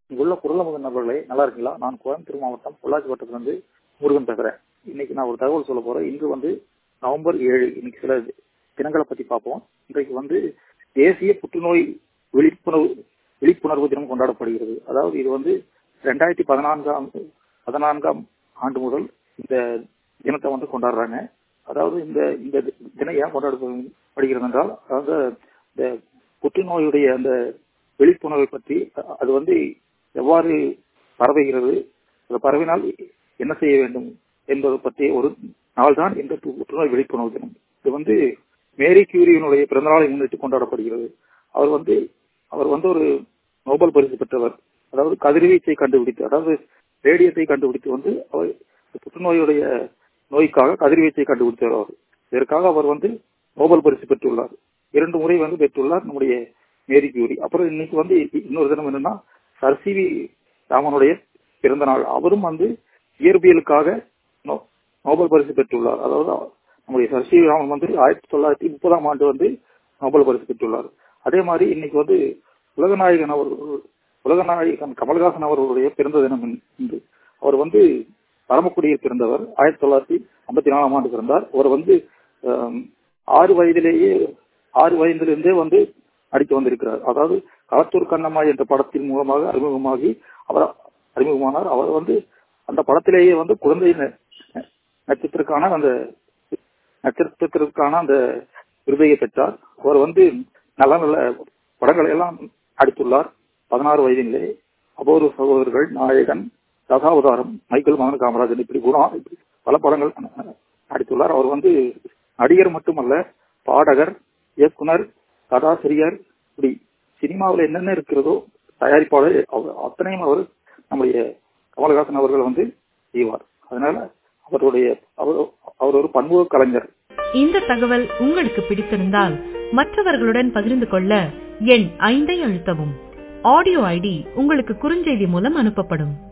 இங்குள்ள குரலமுக நபர்களே நல்லா இருக்கீங்களா நான் கோயம்புத்தூர் மாவட்டம் பொள்ளாச்சி வட்டத்திலிருந்து முருகன் பேசுறேன் இன்னைக்கு நான் ஒரு தகவல் சொல்ல போறேன் இன்று வந்து நவம்பர் ஏழு இன்னைக்கு சில தினங்களை பத்தி பார்ப்போம் இன்றைக்கு வந்து தேசிய புற்றுநோய் விழிப்புணர்வு விழிப்புணர்வு தினம் கொண்டாடப்படுகிறது அதாவது இது வந்து ரெண்டாயிரத்தி பதினான்காம் பதினான்காம் ஆண்டு முதல் இந்த தினத்தை வந்து கொண்டாடுறாங்க அதாவது இந்த இந்த தினம் ஏன் கொண்டாடப்படுகிறது என்றால் அதாவது இந்த புற்றுநோயுடைய அந்த விழிப்புணர்வை பற்றி அது வந்து எவ்வாறு பரவுகிறது அது பரவினால் என்ன செய்ய வேண்டும் என்பது பற்றி ஒரு நாள் தான் இந்த புற்றுநோய் விழிப்புணர்வு தினம் இது வந்து மேரி கியூரியினுடைய பிறந்தநாளை முன்னிட்டு கொண்டாடப்படுகிறது அவர் வந்து அவர் வந்து ஒரு நோபல் பரிசு பெற்றவர் அதாவது கதிர்வீச்சை கண்டுபிடித்து அதாவது ரேடியத்தை கண்டுபிடித்து வந்து அவர் புற்றுநோயுடைய நோய்க்காக கதிர்வீச்சை கண்டுபிடித்தவர் அவர் இதற்காக அவர் வந்து நோபல் பரிசு பெற்றுள்ளார் இரண்டு முறை வந்து பெற்றுள்ளார் நம்முடைய மேரி கியூரி அப்புறம் இன்னைக்கு வந்து இன்னொரு தினம் என்னன்னா சர்சிவி ராமனுடைய பிறந்த நாள் அவரும் வந்து இயற்பியலுக்காக நோபல் பரிசு பெற்றுள்ளார் அதாவது நம்முடைய சர்சிவி ராமன் வந்து ஆயிரத்தி தொள்ளாயிரத்தி முப்பதாம் ஆண்டு வந்து நோபல் பரிசு பெற்றுள்ளார் அதே மாதிரி இன்னைக்கு வந்து உலகநாயகன் அவர் உலகநாயகன் கமல்ஹாசன் அவர்களுடைய பிறந்த தினம் இன்று அவர் வந்து பரமக்குடியில் பிறந்தவர் ஆயிரத்தி தொள்ளாயிரத்தி ஐம்பத்தி நாலாம் ஆண்டு பிறந்தார் அவர் வந்து ஆறு வயதிலேயே ஆறு வயதிலிருந்தே வந்து நடித்து வந்திருக்கிறார் அதாவது களத்தூர் கண்ணம்மா என்ற படத்தின் மூலமாக அறிமுகமாகி அவர் அறிமுகமானார் அவர் வந்து அந்த படத்திலேயே வந்து குழந்தை நட்சத்திரக்கான அந்த நட்சத்திரத்திற்கான அந்த விருதையை பெற்றார் அவர் வந்து நல்ல நல்ல படங்களை எல்லாம் நடித்துள்ளார் பதினாறு வயதிலே அபூர்வ சகோதரர்கள் நாயகன் தசாவதாரம் மைக்கேல் மகன் காமராஜன் இப்படி குணா பல படங்கள் நடித்துள்ளார் அவர் வந்து நடிகர் மட்டுமல்ல பாடகர் இயக்குனர் கதாசிரியர் இப்படி சினிமாவில் என்னென்ன இருக்கிறதோ தயாரிப்பாளர் அத்தனையும் அவர் நம்முடைய கமலஹாசன் அவர்கள் வந்து செய்வார் அதனால அவருடைய அவர் அவர் ஒரு பன்முக கலைஞர் இந்த தகவல் உங்களுக்கு பிடித்திருந்தால் மற்றவர்களுடன் பகிர்ந்து கொள்ள எண் ஐந்தை அழுத்தவும் ஆடியோ ஐடி உங்களுக்கு குறுஞ்செய்தி மூலம் அனுப்பப்படும்